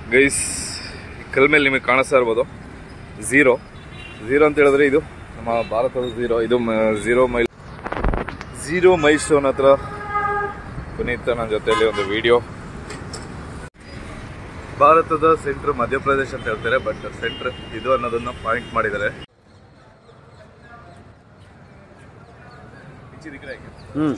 Guys ಕಲ್ ಮೇಲೆ ನಿಮಗೆ ಕಾಣಿಸ್ತಾ ಇರ್ಬೋದು ಝೀರೋ ಝೀರೋ ಅಂತ ಹೇಳಿದ್ರೆ ಇದು ನಮ್ಮ ಭಾರತದ ಝೀರೋ ಇದು zero mile zero mile stone ಹತ್ರ ಪುನೀತ್ ನನ್ನ ಜೊತೆಯಲ್ಲಿ ಒಂದು ವಿಡಿಯೋ ಭಾರತದ ಸೆಂಟ್ರ್ ಮಧ್ಯಪ್ರದೇಶ ಅಂತ ಹೇಳ್ತಾರೆ ಬಟ್ ಸೆಂಟ್ರ್ ಇದು ಅನ್ನೋದನ್ನ ಪಾಯಿಂಟ್ ಮಾಡಿದ್ದಾರೆ ಹ್ಮ್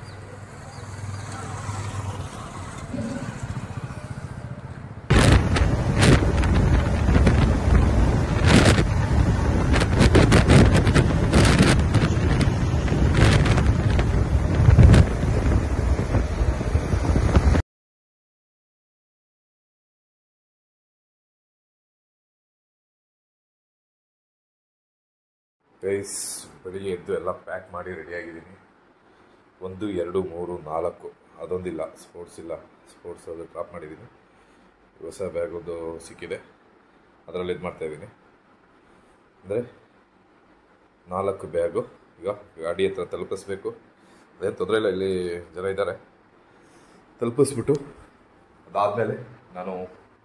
ಗೈಸ್ ಬೆಳಿಗ್ಗೆ ಎದ್ದು ಎಲ್ಲ ಪ್ಯಾಕ್ ಮಾಡಿ ರೆಡಿಯಾಗಿದ್ದೀನಿ ಒಂದು ಎರಡು ಮೂರು ನಾಲ್ಕು ಅದೊಂದಿಲ್ಲ ಸ್ಪೋರ್ಟ್ಸ್ ಇಲ್ಲ ಸ್ಪೋರ್ಟ್ಸ್ ಅದು ಡ್ರಾಪ್ ಮಾಡಿದ್ದೀನಿ ಹೊಸ ಬ್ಯಾಗ್ ಒಂದು ಸಿಕ್ಕಿದೆ ಅದರಲ್ಲಿ ಇದು ಮಾಡ್ತಾಯಿದ್ದೀನಿ ಅಂದರೆ ನಾಲ್ಕು ಬ್ಯಾಗು ಈಗ ಗಾಡಿ ಹತ್ರ ತಲುಪಿಸ್ಬೇಕು ಅದೇನು ತೊಂದರೆ ಇಲ್ಲ ಇಲ್ಲಿ ಜನ ಇದ್ದಾರೆ ತಲುಪಿಸ್ಬಿಟ್ಟು ಅದಾದಮೇಲೆ ನಾನು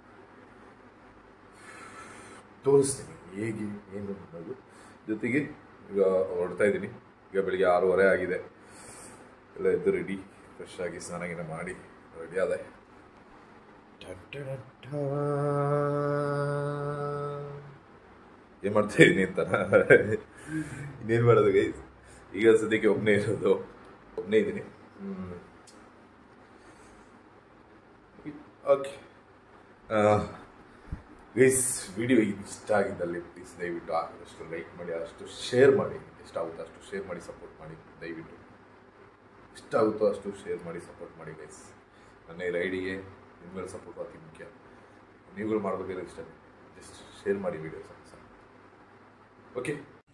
ತೋರಿಸ್ತೀನಿ ಹೇಗೆ ಏನು ಅನ್ನೋದು ಜೊತೆಗೆ ಈಗ ಹೊರಡ್ತಾ ಇದ್ದೀನಿ ಈಗ ಬೆಳಿಗ್ಗೆ ಆರೂವರೆ ಆಗಿದೆ ಎಲ್ಲ ಎದ್ದು ರೆಡಿ ಫ್ರೆಶ್ ಆಗಿ ಸ್ನಾನ ಗೀನ ಮಾಡಿ ರೆಡಿ ಆದೆ ಏನು ಮಾಡ್ತಾ ಇದ್ದೀನಿ ಅಂತ ಇನ್ನೇನು ಮಾಡೋದು ಗೈ ಈಗ ಸದ್ಯಕ್ಕೆ ಒಬ್ಬನೇ ಇರೋದು ಒಬ್ಬನೇ ಇದ್ದೀನಿ ಓಕೆ ಗೈಸ್ ವಿಡಿಯೋ ಇಷ್ಟ ಆಗಿದ್ದಲ್ಲಿ ಪ್ಲೀಸ್ ದಯವಿಟ್ಟು ಆದಷ್ಟು ಲೈಕ್ ಮಾಡಿ ಅಷ್ಟು ಶೇರ್ ಮಾಡಿ ಎಷ್ಟಾಗುತ್ತೋ ಅಷ್ಟು ಶೇರ್ ಮಾಡಿ ಸಪೋರ್ಟ್ ಮಾಡಿ ದಯವಿಟ್ಟು ಇಷ್ಟ ಆಗುತ್ತೋ ಅಷ್ಟು ಶೇರ್ ಮಾಡಿ ಸಪೋರ್ಟ್ ಮಾಡಿ ಗೈಸ್ ನನ್ನ ಈ ರೈಡಿಗೆ ನಿಮ್ಮ ಮೇಲೆ ಸಪೋರ್ಟ್ ಅತಿ ಮುಖ್ಯ ನೀವುಗಳು ಮಾಡಬೇಕಾದ್ರೆ ಇಷ್ಟ ಜಸ್ಟ್ ಶೇರ್ ಮಾಡಿ ವಿಡಿಯೋ ಸಾಕು ಸಾಕು ಓಕೆ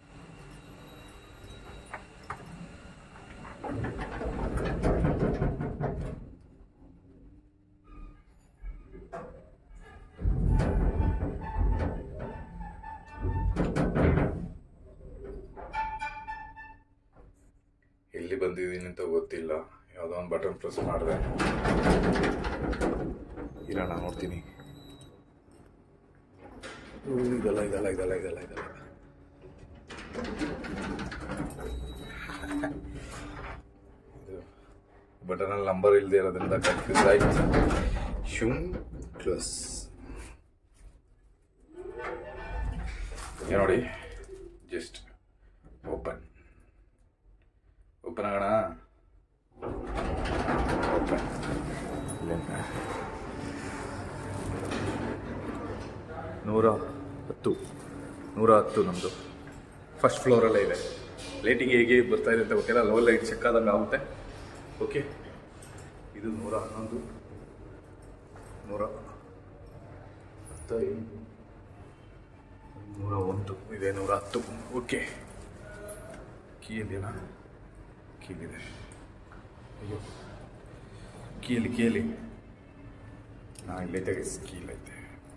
ಎಲ್ಲಿ ಬಂದಿದ್ದೀನಿ ಅಂತ ಗೊತ್ತಿಲ್ಲ ಯಾವುದೋ ಒಂದು ಬಟನ್ ಪ್ರೆಸ್ ಮಾಡಿದೆ ಇರೋಣ ನೋಡ್ತೀನಿ ಊ, ಇದಲ್ಲ ಇದಲ್ಲ ಇದಲ್ಲ ಇದಲ್ಲ ಇದಲ್ಲ ಇದು ಬಟನಲ್ಲಿ ನಂಬರ್ ಇಲ್ಲದೆ ಇರೋದ್ರಿಂದ ಕನ್ಫ್ಯೂಸ್ ಆಯ್ತು ಶೂಮ್ ಕ್ಲೋಸ್ ನೋಡಿ ಜಸ್ಟ್ ಓಪನ್ ಓಪನ್ ಆಗೋಣ ಓಪನ್ ನೂರ ಹತ್ತು ನೂರ ಹತ್ತು ನಮ್ಮದು ಫಸ್ಟ್ ಫ್ಲೋರಲ್ಲೇ ಇದೆ ಲೈಟಿಂಗ್ ಹೇಗೆ ಬರ್ತಾ ಇದೆ ಅಂತ ಗೊತ್ತಿಲ್ಲ ಲೋ ಲೈಟ್ ಚೆಕ್ ಆದಂಗೆ ಆಗುತ್ತೆ ಓಕೆ ಇದು ನೂರ ಹನ್ನೊಂದು ನೂರ ಹತ್ತೈದು ನೂರ ಒಂದು ಇದೆ ನೂರ ಹತ್ತು ಓಕೆ ಕೀಲಿನ ಕೀಲಿದೆ ಅಯ್ಯೋ ಕೀಲಿ ಕೀಲಿ ನಾ ಇಲ್ಲೈತೆ ಕೀಲ್ ಐತೆ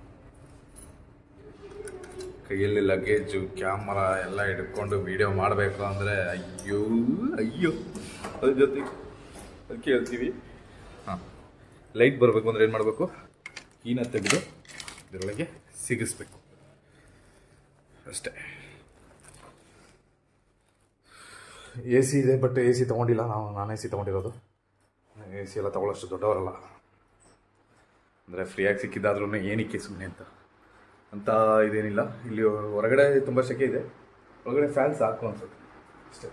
ಕೈಯಲ್ಲಿ ಲಗೇಜು ಕ್ಯಾಮರಾ ಎಲ್ಲ ಹಿಡ್ಕೊಂಡು ವಿಡಿಯೋ ಮಾಡಬೇಕು ಅಂದರೆ ಅಯ್ಯೋ ಅಯ್ಯೋ ಅದ್ರ ಜೊತೆ ಅದಕ್ಕೆ ಹೇಳ್ತೀವಿ ಹಾಂ ಲೈಟ್ ಬರಬೇಕು ಅಂದರೆ ಏನು ಮಾಡಬೇಕು ಕೀನ ತೆಗೆದು ಇದರೊಳಗೆ ಸಿಗಿಸ್ಬೇಕು ಅಷ್ಟೇ ಎ ಸಿ ಇದೆ ಬಟ್ ಎ ಸಿ ತೊಗೊಂಡಿಲ್ಲ ನಾವು ನಾನು ಎ ಸಿ ತೊಗೊಂಡಿರೋದು ಎ ಸಿ ಎಲ್ಲ ತೊಗೊಳ್ಳೋಷ್ಟು ದೊಡ್ಡವರಲ್ಲ ಅಂದರೆ ಫ್ರೀಯಾಗಿ ಸಿಕ್ಕಿದ್ದಾದ್ರೂ ಏನಕ್ಕೆ ಸುಮ್ಮನೆ ಅಂತ ಅಂತ ಇದೇನಿಲ್ಲ ಇಲ್ಲಿ ಹೊರಗಡೆ ತುಂಬ ಸೆಕೆ ಇದೆ ಒಳಗಡೆ ಫ್ಯಾನ್ ಸಾಕು ಅನ್ಸುತ್ತೆ ಅಷ್ಟೇ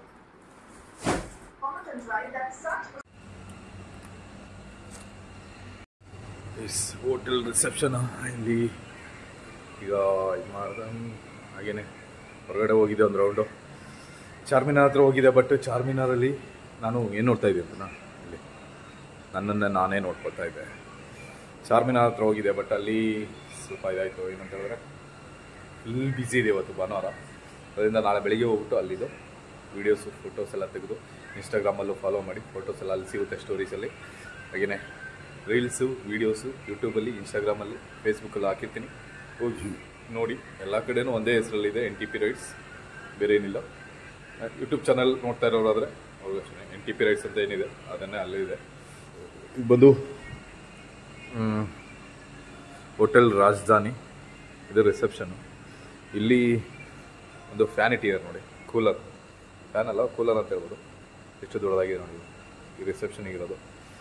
ಎಸ್ ಹೋಟೆಲ್ ರಿಸೆಪ್ಷನ್ ಇಲ್ಲಿ ಈಗ ಇದು ಮಾಡ್ದೆ ಹಾಗೇನೆ ಹೊರಗಡೆ ಹೋಗಿದೆ ಒಂದು ರೌಂಡು ಚಾರ್ಮಿನಾರ್ ಹತ್ರ ಹೋಗಿದೆ ಬಟ್ ಚಾರ್ಮಿನಾರಲ್ಲಿ ನಾನು ಏನು ನೋಡ್ತಾ ಇದ್ದೆ ಅಂತ ಇಲ್ಲಿ ನನ್ನನ್ನು ನಾನೇ ನೋಡ್ಕೊಳ್ತಾ ಇದ್ದೆ ಚಾರ್ಮಿನಾರ್ ಹತ್ರ ಹೋಗಿದೆ ಬಟ್ ಅಲ್ಲಿ ಸ್ವಲ್ಪ ಇದಾಯಿತು ಏನಂತ ಹೇಳಿದ್ರೆ ಫುಲ್ ಬ್ಯುಸಿ ಇದೆ ಇವತ್ತು ಭಾನುವಾರ ಅದರಿಂದ ನಾಳೆ ಬೆಳಿಗ್ಗೆ ಹೋಗ್ಬಿಟ್ಟು ಅಲ್ಲಿದ್ದು ವೀಡಿಯೋಸು ಫೋಟೋಸ್ ಎಲ್ಲ ತೆಗೆದು ಇನ್ಸ್ಟಾಗ್ರಾಮಲ್ಲೂ ಫಾಲೋ ಮಾಡಿ ಫೋಟೋಸ್ ಎಲ್ಲ ಅಲ್ಲಿ ಸಿಗುತ್ತೆ ಸ್ಟೋರೀಸಲ್ಲಿ ಹಾಗೆಯೇ ರೀಲ್ಸು ವೀಡಿಯೋಸು ಯೂಟ್ಯೂಬಲ್ಲಿ ಇನ್ಸ್ಟಾಗ್ರಾಮಲ್ಲಿ ಫೇಸ್ಬುಕ್ಕಲ್ಲಿ ಹಾಕಿರ್ತೀನಿ ಹೋಗಿ ನೋಡಿ ಎಲ್ಲ ಕಡೆನೂ ಒಂದೇ ಹೆಸರಲ್ಲಿದೆ ಎನ್ ಟಿ ಪಿ ರೈಡ್ಸ್ ಬೇರೆ ಏನಿಲ್ಲ ಯೂಟ್ಯೂಬ್ ಚಾನಲ್ ನೋಡ್ತಾ ಇರೋರಾದರೆ ಅವ್ರಿಗೆ ಅಷ್ಟೇ ಎನ್ ಟಿ ಪಿ ರೈಡ್ಸ್ ಅಂತ ಏನಿದೆ ಅದನ್ನೇ ಅಲ್ಲೇ ಇದೆ ಇದು ಬಂದು ಹೋಟೆಲ್ ರಾಜಧಾನಿ ಇದು ರಿಸೆಪ್ಷನ್ನು ಇಲ್ಲಿ ಒಂದು ಫ್ಯಾನ್ ಇಟ್ಟಿದ್ದಾರೆ ನೋಡಿ ಕೂಲರ್ ಫ್ಯಾನ್ ಅಲ್ಲ ಕೂಲರ್ ಅಂತ ಹೇಳ್ಬೋದು ಎಷ್ಟು ದೊಡ್ಡದಾಗಿದೆ ನೋಡಿ ಈ ರಿಸೆಪ್ಷನಿಗೆ ಇರೋದು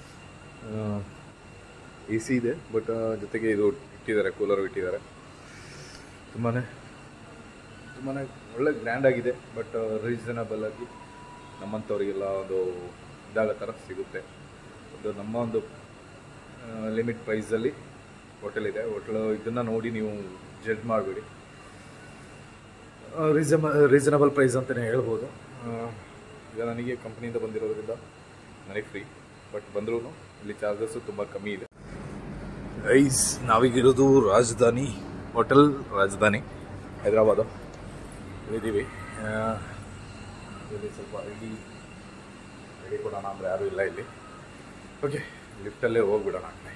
ಎ ಸಿ ಇದೆ ಬಟ್ ಜೊತೆಗೆ ಇದು ಇಟ್ಟಿದ್ದಾರೆ ಕೂಲರ್ ಇಟ್ಟಿದ್ದಾರೆ ತುಂಬಾ ತುಂಬಾ ಒಳ್ಳೆ ಗ್ರ್ಯಾಂಡ್ ಆಗಿದೆ ಬಟ್ ರೀಸನಬಲ್ ಆಗಿ ನಮ್ಮಂಥವ್ರಿಗೆಲ್ಲ ಒಂದು ಇದಾಗೋ ಥರ ಸಿಗುತ್ತೆ ಒಂದು ನಮ್ಮ ಒಂದು ಲಿಮಿಟ್ ಪ್ರೈಸಲ್ಲಿ ಹೋಟೆಲ್ ಇದೆ ಹೋಟೆಲ್ ಇದನ್ನು ನೋಡಿ ನೀವು ಜಡ್ಜ್ ಮಾಡಬೇಡಿ ರೀಸಮ ರೀಸನಬಲ್ ಪ್ರೈಸ್ ಅಂತಲೇ ಹೇಳ್ಬೋದು ಆ, ಈಗ ನನಗೆ ಕಂಪ್ನಿಯಿಂದ ಬಂದಿರೋದ್ರಿಂದ ನನಗೆ ಫ್ರೀ ಬಟ್ ಬಂದ್ರೂ ಇಲ್ಲಿ ಚಾರ್ಜಸ್ಸು ತುಂಬ ಕಮ್ಮಿ ಇದೆ ಐಸ್ ನಾವೀಗಿರೋದು ರಾಜಧಾನಿ ಹೋಟೆಲ್ ರಾಜಧಾನಿ ಹೈದರಾಬಾದು ಇದ್ದೀವಿ ಆ, ಇಲ್ಲಿ ಸ್ವಲ್ಪ ರೆಡಿ ರೆಡಿ ಕೊಡೋಣ ಅಂದರೆ ಯಾರೂ ಇಲ್ಲ ಇಲ್ಲಿ ಓಕೆ ಲಿಫ್ಟಲ್ಲೇ ಹೋಗ್ಬಿಡೋಣ ಆ ಕಡೆ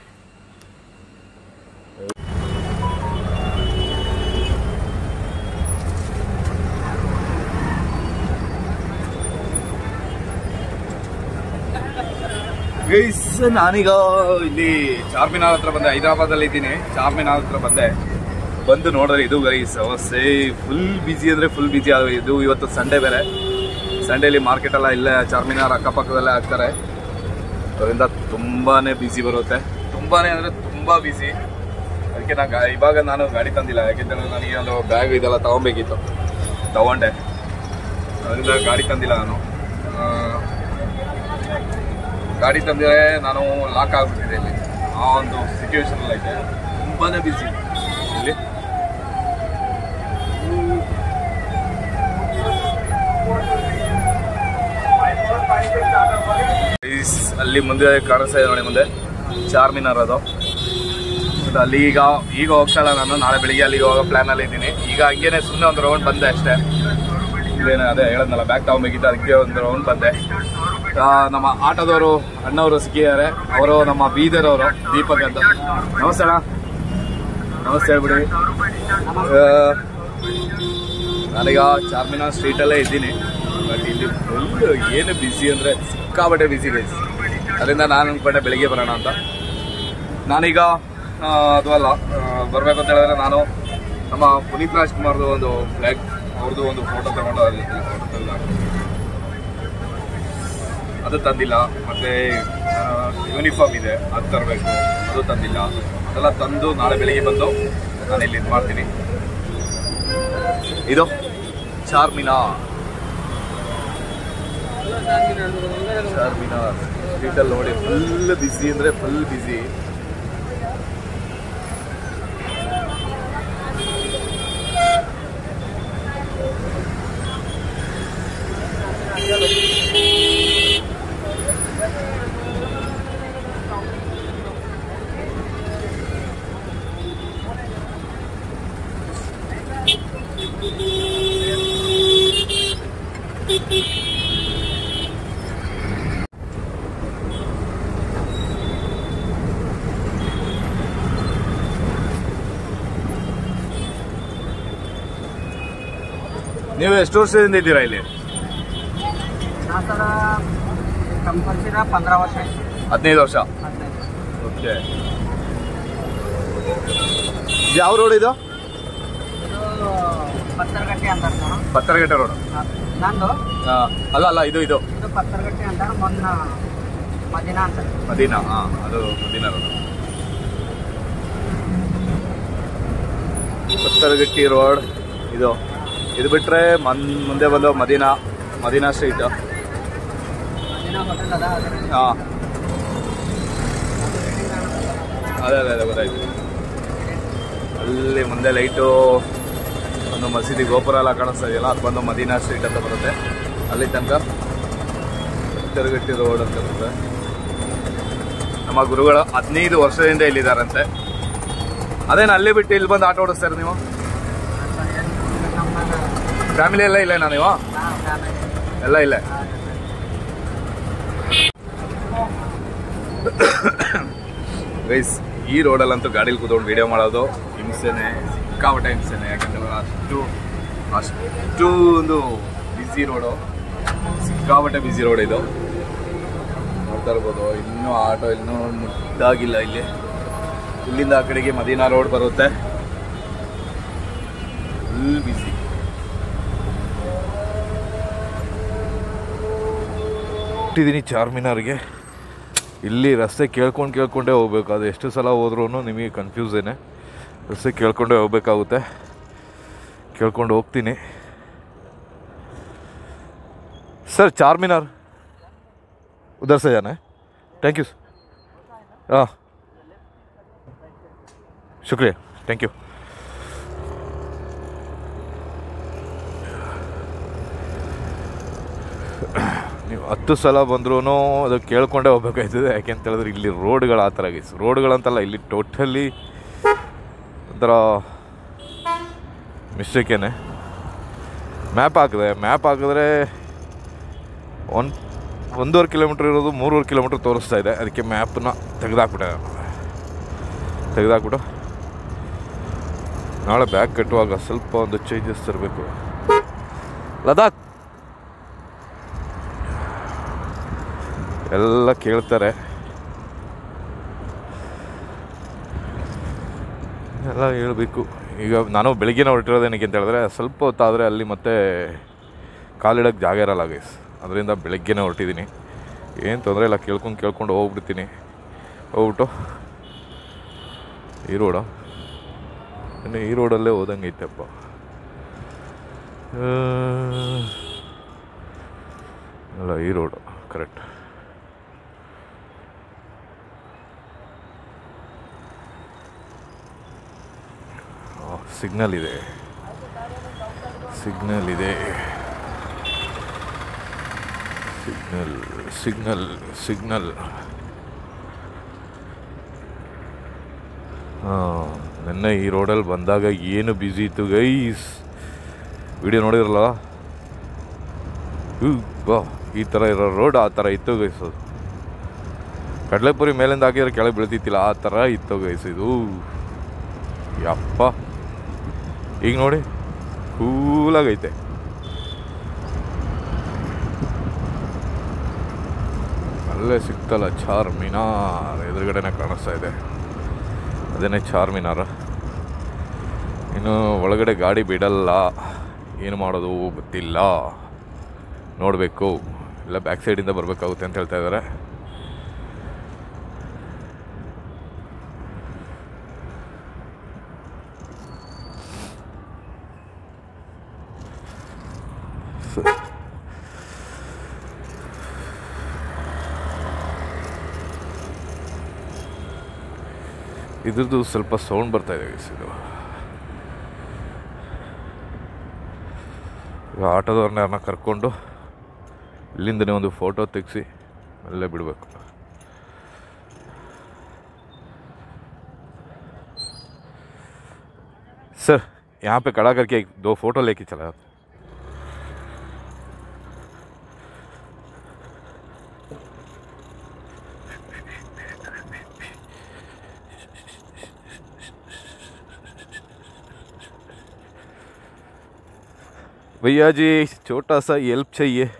ಗೈಸ್ ನಾನೀಗ ಇಲ್ಲಿ ಚಾರ್ಮಿನಾರ್ ಹತ್ರ ಬಂದೆ ಹೈದರಾಬಾದಲ್ಲಿ ಇದ್ದೀನಿ ಚಾರ್ಮಿನಾರ್ ಹತ್ರ ಬಂದೆ ಬಂದು ನೋಡಿದ್ರೆ ಇದು ಗೈಸ್ ಅವಸ್ಥೆ ಫುಲ್ ಬಿಸಿ ಅಂದರೆ ಫುಲ್ ಬಿಸಿ ಇದು ಇವತ್ತು ಸಂಡೇ ಬೇರೆ ಸಂಡೇಲಿ ಮಾರ್ಕೆಟ್ ಎಲ್ಲ ಇಲ್ಲೇ ಚಾರ್ಮಿನಾರ್ ಅಕ್ಕಪಕ್ಕದಲ್ಲೇ ಹಾಕ್ತಾರೆ ಅದರಿಂದ ತುಂಬಾನೇ ಬಿಸಿ ಬರುತ್ತೆ ತುಂಬಾನೇ ಅಂದರೆ ತುಂಬ ಬಿಸಿ ಅದಕ್ಕೆ ನಾನು ಗಾ ಇವಾಗ ನಾನು ಗಾಡಿ ತಂದಿಲ್ಲ ಯಾಕೆಂದರೆ ನನಗೆ ಒಂದು ಬ್ಯಾಗ್ ಇದೆಲ್ಲ ತಗೊಬೇಕಿತ್ತು ತಗೊಂಡೆ ಅದರಿಂದ ಗಾಡಿ ತಂದಿಲ್ಲ ನಾನು ಆ, ಗಾಡಿ ತಂದಿದ್ರೆ ನಾನು ಲಾಕ್ ಆಗ್ಬಿಟ್ಟಿದೆ ಇಲ್ಲಿ ಆ ಒಂದು ಸಿಚುವೇಶನ್ ಐತೆ ತುಂಬಾನೇ ಬಿಸಿ ಇಲ್ಲಿ Guys, ಅಲ್ಲಿ ಮುಂದೆ ಕಾಣಿಸ್ತಾ ಇದೆ ನೋಡಿ ಮುಂದೆ ಚಾರ್ಮಿನಾರ್ ಅದು ಮತ್ತೆ ಅಲ್ಲಿ ಈಗ ಈಗ ಹೋಗ್ತಾ ಇಲ್ಲ ನಾನು ನಾಳೆ ಬೆಳಿಗ್ಗೆ ಅಲ್ಲಿಗೆ ಹೋಗೋ ಪ್ಲಾನ್ ಅಲ್ಲಿ ಇದ್ದೀನಿ ಈಗ ಹಂಗೇನೆ ಸುಮ್ಮನೆ ಒಂದು ರೌಂಡ್ ಬಂದೆ ಅಷ್ಟೇ ಇಲ್ಲೇನೆ ಅದೇ ಹೇಳದ್ನಲ್ಲ ಬ್ಯಾಗ್ ತಗೊಂಬೇಕಿತ್ತು ಅದಕ್ಕೆ ಒಂದು ರೌಂಡ್ ಬಂದೆ ಆ, ನಮ್ಮ ಆಟೋದವರು ಅಣ್ಣವರು ಸಿಕ್ಕಿದ್ದಾರೆ ಅವರು ನಮ್ಮ ಬೀದರ್ ಅವರು ದೀಪಕ್ ಅಂತ ನಮಸ್ತೆ ಅಣ್ಣ ನಮಸ್ತೆ ಹೇಳ್ಬಿಡಿ ಆ, ನಾನೀಗ ಚಾರ್ಮಿನಾರ್ ಸ್ಟ್ರೀಟಲ್ಲೇ ಇದ್ದೀನಿ ಬಟ್ ಇಲ್ಲಿ ಫುಲ್ ಏನು ಬಿಸಿ ಅಂದರೆ ಸಿಕ್ಕಾಬಟ್ಟೆ ಬಿಸಿ ಗೈಸ್ ಅದರಿಂದ ನಾನು ಅನ್ಕೊಂಡೆ ಬೆಳಿಗ್ಗೆ ಬರೋಣ ಅಂತ ನಾನೀಗ ಆ, ಅದು ಅಲ್ಲ ಬರಬೇಕು ಅಂತ ಹೇಳಿದ್ರೆ ನಾನು ನಮ್ಮ ಪುನೀತ್ ರಾಜ್ಕುಮಾರ್ದು ಒಂದು ಫ್ಲಾಗ್ ಅವ್ರದ್ದು ಒಂದು ಫೋಟೋ ತಗೊಂಡು ಅಲ್ಲಿ photo ತೆಗ್ದು ಹಾಕಿದ್ದೆ. ಅದು ತಂದಿಲ್ಲ ಮತ್ತೆ ಯೂನಿಫಾರ್ಮ್ ಇದೆ ಅದು ತರಬೇಕು ಅದು ತಂದಿಲ್ಲ ಅದೆಲ್ಲ ತಂದು ನಾಳೆ ಬೆಳಿಗ್ಗೆ ಬಂದು ನಾನು ಇಲ್ಲಿ ಇದು ಮಾಡ್ತೀನಿ ಇದು ಚಾರ್ಮಿನಾರ್ ಚಾರ್ಮಿನಾರ್ ಸ್ಟ್ರೀಟಲ್ಲಿ ನೋಡಿ ಫುಲ್ ಬಿಸಿ ಅಂದರೆ ಫುಲ್ ಬಿಸಿ ನೀವು ಎಷ್ಟು ವರ್ಷದಿಂದ ಇದ್ದೀರಾ ಇಲ್ಲಿ हाँ सर कंपल्सरी ना पंद्रह वर्ष है ಹದಿನೈದು ವರ್ಷ ಓಕೆ ಯಾವ ರೋಡ್ ಇದು ಇದು ಪತ್ತರಗಟ್ಟೆ ಅಂತಾರೆ ಸರ್ ಪತ್ತರಗಟ್ಟೆ ರೋಡ್ ನಂದು ಅಲ್ಲ ಅಲ್ಲ ಇದು ಇದು ಇದು ಪತ್ತರಗಟ್ಟೆ ಅಂತಾರೆ ಮೊನ್ನ ಮದಿನ ಅಂತಾರೆ ಮದೀನಾ ಹಾಂ ಅದು ಮದೀನಾ ರೋಡ್ ಪತ್ತರಗಟ್ಟಿ ರೋಡ್ ಇದು ಇದು ಬಿಟ್ರೆ ಮನ್ ಮುಂದೆ ಬಂದು ಮದೀನಾ ಮದೀನಾ ಸ್ಟ್ರೀಟ್ ಮದಿನ ಹೋಟೆಲ್ ಅದ ಅದರಲ್ಲಿ ಹಾಂ ಅದೇ ಅದೇ ಅದೇ ಗೊತ್ತಾಯ್ತು ಅಲ್ಲಿ ಮುಂದೆ ಲೈಟು ಒಂದು ಮಸೀದಿ ಗೋಪುರ ಎಲ್ಲ ಕಾಣಿಸ್ತಾ ಇದೆಯಲ್ಲ ಅದು ಬಂದು ಮದೀನಾ ಸ್ಟ್ರೀಟ್ ಅಂತ ಬರುತ್ತೆ ಅಲ್ಲಿ ತನಕ ತಿರುಗಟ್ಟಿ ರೋಡ್ ಅಂತ ಬರುತ್ತೆ ನಮ್ಮ ಗುರುಗಳು ಹದಿನೈದು ವರ್ಷದಿಂದ ಇಲ್ಲಿದ್ದಾರಂತೆ ಅದೇನು ಅಲ್ಲಿ ಬಿಟ್ಟು ಇಲ್ಲಿ ಬಂದು ಆಟೋ ಓಡಿಸ್ತಾರೆ ನೀವು ನಮ್ಮ ಫ್ಯಾಮಿಲಿ ಎಲ್ಲ ಇಲ್ಲೇನಾ ನೀವು ಫ್ಯಾಮಿಲಿ ಎಲ್ಲ ಇಲ್ಲೇ ಗೈಸ್ ಈ ರೋಡಲ್ಲಂತೂ ಗಾಡೀಲಿ ಕೂತ್ಕೊಂಡು ವಿಡಿಯೋ ಮಾಡೋದು ಹಿಂಸೆನೆ ಸಿಕ್ಕಾಪಟ್ಟೆ ಹಿಂಸೆನೆ ಯಾಕಂದ್ರೆ ಅಷ್ಟು ಅಷ್ಟು ಒಂದು ಬ್ಯುಸಿ ರೋಡು ಸಿಕ್ಕಾಪಟ್ಟೆ ಬ್ಯುಸಿ ರೋಡ್ ಇದು ನೋಡ್ತಾ ಇರ್ಬೋದು ಇನ್ನೂ ಆಟೋ ಇನ್ನೂ ಮುಟ್ಟಾಗಿಲ್ಲ ಇಲ್ಲಿ ಇಲ್ಲಿಂದ ಆ ಕಡೆಗೆ ಮದೀನಾ ರೋಡ್ ಬರುತ್ತೆ ಫುಲ್ ಬಿಸಿ ಹುಟ್ಟಿದ್ದೀನಿ ಚಾರ್ಮಿನಾರ್ಗೆ ಇಲ್ಲಿ ರಸ್ತೆ ಕೇಳ್ಕೊಂಡು ಕೇಳ್ಕೊಂಡೇ ಹೋಗ್ಬೇಕು ಅದು ಎಷ್ಟು ಸಲ ಹೋದ್ರೂ ನಿಮಗೆ ಕನ್ಫ್ಯೂಸೇನೆ ರಸ್ತೆ ಕೇಳ್ಕೊಂಡೇ ಹೋಗ್ಬೇಕಾಗುತ್ತೆ ಕೇಳ್ಕೊಂಡು ಹೋಗ್ತೀನಿ सर चार मीनार उधर से जाना है थैंक यू हाँ शुक्रिया ಥ್ಯಾಂಕ್ ಯು ನೀವು ಹತ್ತು ಸಲ ಬಂದ್ರೂ ಅದು ಕೇಳ್ಕೊಂಡೇ ಹೋಗ್ಬೇಕಾಯ್ತದೆ ಯಾಕೆಂತ ಹೇಳಿದ್ರೆ ಇಲ್ಲಿ ರೋಡ್ಗಳು ಆ ಥರ ಗೈಸ್ ರೋಡ್ಗಳಂತಲ್ಲ ಇಲ್ಲಿ ಟೋಟಲಿ ಒಂಥರ ಮಿಸ್ಟೇಕೇನೆ ಮ್ಯಾಪ್ ಹಾಕಿದೆ ಮ್ಯಾಪ್ ಹಾಕಿದ್ರೆ ಒಂದು ಒಂದೂವರೆ ಕಿಲೋಮೀಟ್ರ್ ಇರೋದು ಮೂರುವರೆ ಕಿಲೋಮೀಟ್ರ್ ತೋರಿಸ್ತಾ ಇದೆ ಅದಕ್ಕೆ ಮ್ಯಾಪನ್ನ ತೆಗೆದಾಕ್ಬಿಟ್ಟೆ ನಾನು ತೆಗೆದಾಕ್ಬಿಟ್ಟು ನಾಳೆ ಬ್ಯಾಗ್ ಕಟ್ಟುವಾಗ ಸ್ವಲ್ಪ ಒಂದು ಚೇಂಜಸ್ ತರಬೇಕು ಲದಾಖ್ ಎಲ್ಲ ಕೇಳ್ತಾರೆ ಎಲ್ಲ ಹೇಳಬೇಕು ಈಗ ನಾನು ಬೆಳಿಗ್ಗೆನೇ ಹೊರಟಿರೋದೇನಕ್ಕೆ ಅಂತ ಹೇಳಿದ್ರೆ ಸ್ವಲ್ಪ ಹೊತ್ತಾದರೆ ಅಲ್ಲಿ ಮತ್ತೆ ಕಾಲಿಡೋಕ್ಕೆ ಜಾಗ ಇರಲ್ಲ ಗೈಸ್ ಅದರಿಂದ ಬೆಳಗ್ಗೆನೇ ಹೊರಟಿದ್ದೀನಿ ಏನು ತೊಂದರೆ ಇಲ್ಲ ಕೇಳ್ಕೊಂಡು ಕೇಳ್ಕೊಂಡು ಹೋಗ್ಬಿಡ್ತೀನಿ ಹೋಗ್ಬಿಟ್ಟು ಈ ರೋಡ ಇನ್ನು ಈ ರೋಡಲ್ಲೇ ಹೋದಂಗೆ ಐತೆಪ್ಪ ಆ, ಅಲ್ಲ ಈ ರೋಡು ಕರೆಕ್ಟ್ ಸಿಗ್ನಲ್ ಇದೆ ಸಿಗ್ನಲ್ ಇದೆ ಸಿಗ್ನಲ್ ಸಿಗ್ನಲ್ ಸಿಗ್ನಲ್ ಹಾಂ ನಿನ್ನೆ ಈ ರೋಡಲ್ಲಿ ಬಂದಾಗ ಏನು ಬ್ಯುಸಿ ಇತ್ತು ಗೈಸ್ ವಿಡಿಯೋ ನೋಡಿರಲ್ಲ ಹ್ಞೂ ಬಾ ಈ ಥರ ಇರೋ ರೋಡ್ ಆ ಥರ ಇತ್ತು ಗೈಸ್ ಅದು ಕಡಲೆಪುರಿ ಮೇಲಿಂದ ಹಾಕಿದ್ರೆ ಕೆಳಗೆ ಬೀಳ್ತಿತ್ತಿಲ್ಲ ಆ ಥರ ಇತ್ತು ಗೈಸ್ ಇದು ಯಪ್ಪ ಈಗ ನೋಡಿ ಕೂಲಾಗೈತೆ ಅಲ್ಲೇ ಸಿಕ್ತಲ್ಲ ಚಾರ್ ಮಿನಾರ್ ಎದುರುಗಡೆನೆ ಕಾಣಿಸ್ತಾ ಇದೆ ಅದೇನೇ ಚಾರ್ ಮಿನಾರ ಇನ್ನು ಒಳಗಡೆ ಗಾಡಿ ಬಿಡಲ್ಲ ಏನು ಮಾಡೋದು ಗೊತ್ತಿಲ್ಲ ನೋಡಬೇಕು ಇಲ್ಲ ಬ್ಯಾಕ್ ಸೈಡಿಂದ ಬರಬೇಕಾಗುತ್ತೆ ಅಂತ ಹೇಳ್ತಾ ಇದ್ದಾರೆ ಇದ್ರದ್ದು ಸ್ವಲ್ಪ ಸೌಂಡ್ ಬರ್ತಾ ಇದೆ guys ಇದು ಈಗ ಆಟೋದವ್ರನ್ನ ಯಾರನ್ನ ಕರ್ಕೊಂಡು ಇಲ್ಲಿಂದನೇ ಒಂದು ಫೋಟೋ ತೆಗೆಸಿ ಅಲ್ಲೇ ಬಿಡಬೇಕು सर यहाँ पे खड़ा करके एक दो फोटो लेके चला भैया जी छोटा सा हेल्प चाहिए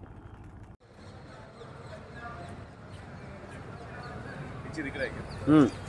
पीछे दिख रहा है क्या हम्म